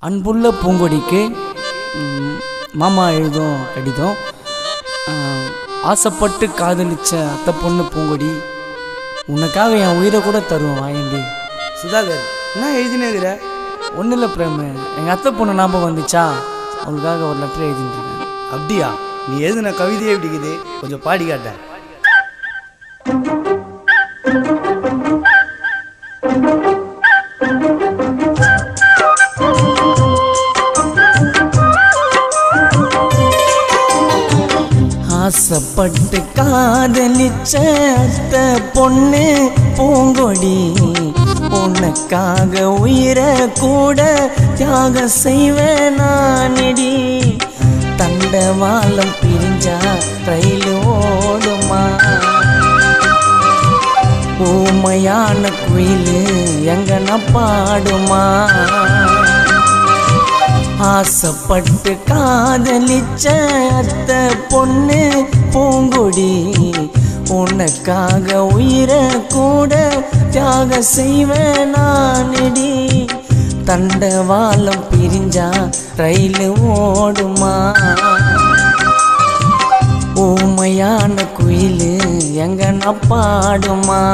அன்புள்ள பூங்கொடிக்கு ம், மாமா எழுதும் கடிதம் ஆ, ஆசைப்பட்டு காதலிச்ச அத்தை பொண்ணு பூங்கொடி உனக்காக என் உயிரை கூட தருவேன் வாயண்டி சுதாகர் என்ன எழுதினேங்கிற ஒன்றும் இல்லை பிரேமு எங்கள் அத்தை பொண்ணு ஞாபகம் வந்துச்சா அவளுக்காக ஒரு லெட்டர் எழுதிட்டு இருக்கேன் அப்படியா நீ எழுதின கவிதையே பிடிக்குது கொஞ்சம் பாடி காட்ட ஆசைப்பட்டு காதலிச்ச அத்தை பொண்ணு பூங்கொடி உனக்காக உயிரை கூட தியாகம் செய்வேன் நானடி தண்டவாளம் பிரிஞ்சா ரயில் ஓடுமா ஊமையான குயில் எங்கன பாடுமா ஆசைப்பட்டு காதலிச்ச அத்தை பொண்ணு பூங்கொடி உனக்காக உயிரை கூட தியாக செய்வேன் நானடி தண்டவாளம் பிரிஞ்சா ரயில் ஓடுமா ஊமையான குயில் எங்கன பாடுமா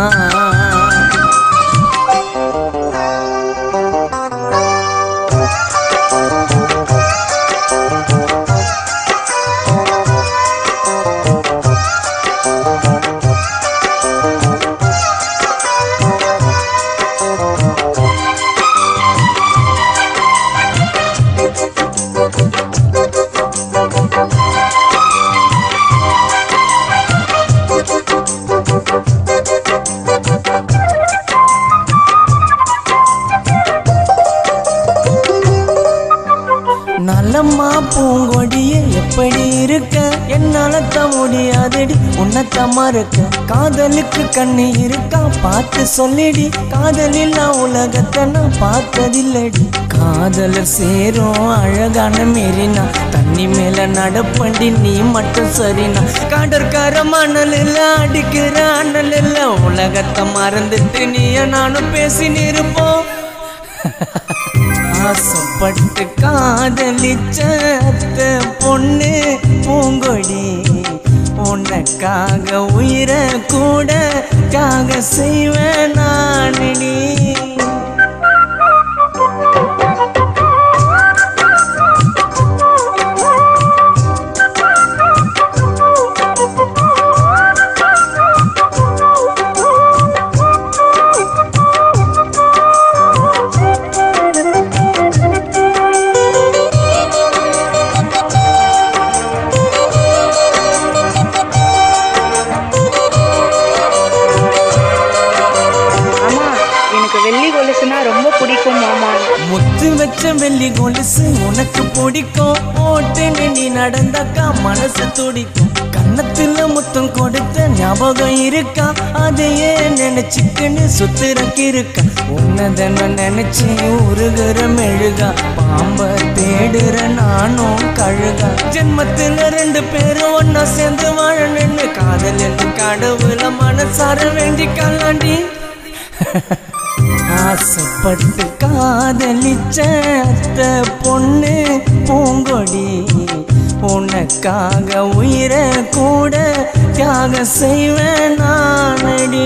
நலம்மா பூங்கொடியே எப்படி இருக்க என்னால தான் முடியாதடி உன்னத்த மறுக்க காதலுக்கு கண்ணு இருக்கா பார்த்து சொல்லிடி காதலில் நான் உலகத்தை நான் பார்த்ததில்லடி காதலர் சேரும் அழகான மெரினா தண்ணி மேல நடப்பண்டி நீ மட்டும் சரினா கடற்கர மணல் இல்ல அடிக்கிற அண்ணல் இல்ல உலகத்தை மறந்துட்டு நீய நானும் பேசி நிருப்போம் ஆசைப்பட்டு காதலிச்ச அத்தை பொண்ணு பூங்கொடி உனக்காக உயிரை கூட தியாக செய்வேன் நானடி ஆமா எனக்கு வெள்ளி கொலுசுனா ரொம்ப பிடிக்கும் மாமா முத்து வச்ச வெள்ளி கொலுசு உனக்கு பிடிக்கும் போட்டு நீ நடந்தாக்கா மனசு துடிக்கும் கன்னத்துல முத்தம் கொடுத்த ஞாபகம் இருக்கா அதையே நினைச்சுக்கின்னு சுத்துறக்கு இருக்கா உன்னதன நினைச்சு உருகுற மெழுகா பாம்ப தேடுற நானும் கழுகா ஜென்மத்துல ரெண்டு பேரும் ஒன்னா சேர்ந்து வாழணும்னு காதல் என்று கடவுள மனசார வேண்டிக்கலாண்டி ஆசைப்பட்டு காதலிச்ச அத்தை பொண்ணு பூங்கொடி உனக்காக உயிரை கூட தியாக செய்வேன் நானடி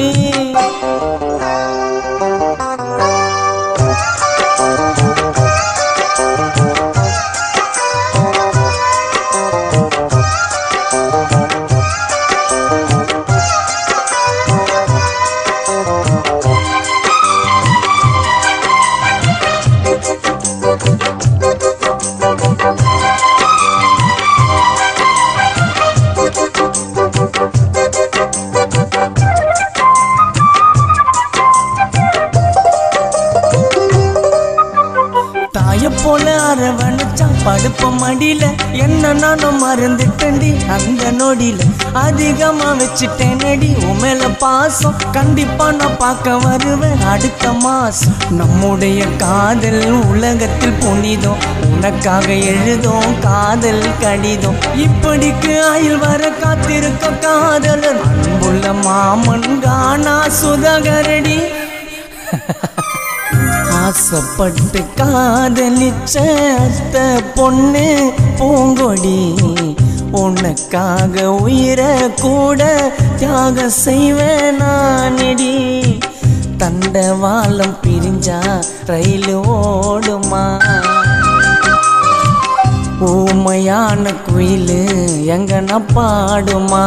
தாய போல அரவணைச்சான் படுப்ப மடியில என்ன நானும் மறந்துட்டேன்டி அந்த நொடியில அதிகமா வச்சுட்டேனடி உமேல பாசம் கண்டிப்பா நான் பார்க்க வருவேன் அடுத்த மாசம் நம்முடைய காதல் உலகத்தில் புனிதம் உனக்காக எழுதும் காதல் கடிதம் இப்படிக்கு ஆயுள் வர காத்திருக்க காதலர் அன்புள்ள மாமன் காணா சுதாகரடி ஆசைப்பட்டு காதலிச்ச அத்த பொண்ணு பூங்கொடி உனக்காக உயிரை கூட தியாகம் செய்வேன் நானடி தண்டவாளம் பிரிஞ்சா ரயில் ஓடுமா ஊமையான குயில் எங்கன பாடுமா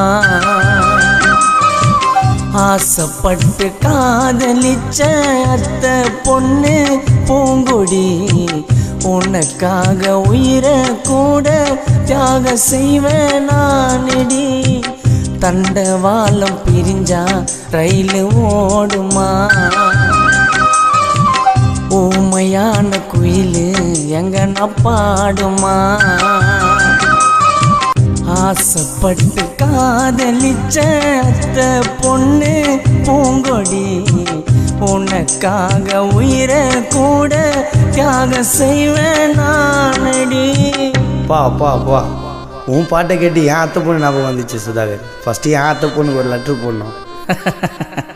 ஆசைப்பட்டு காதலிச்ச அத்த பொண்ணு பூங்குடி உனக்காக உயிரை கூட தியாக செய்வேன் நானடி தண்டவாளம் பிரிஞ்சா ரயில் ஓடுமா ஊமையான குயில் எங்கன பாடுமா ஆசைப்பட்டு காதலிச்ச அத்த பொண்ணு பூங்கொடி உனக்காக உயிரை கூட தியாக செய்வேன் நானடி பா பா பா உன் பாட்டை கேட்டு என் அத்தை பொண்ணு ஞாபகம் வந்துச்சு சுதாகர் ஃபஸ்ட்டு என் அத்தை பொண்ணுக்கு ஒரு லெட்ரு போடணும்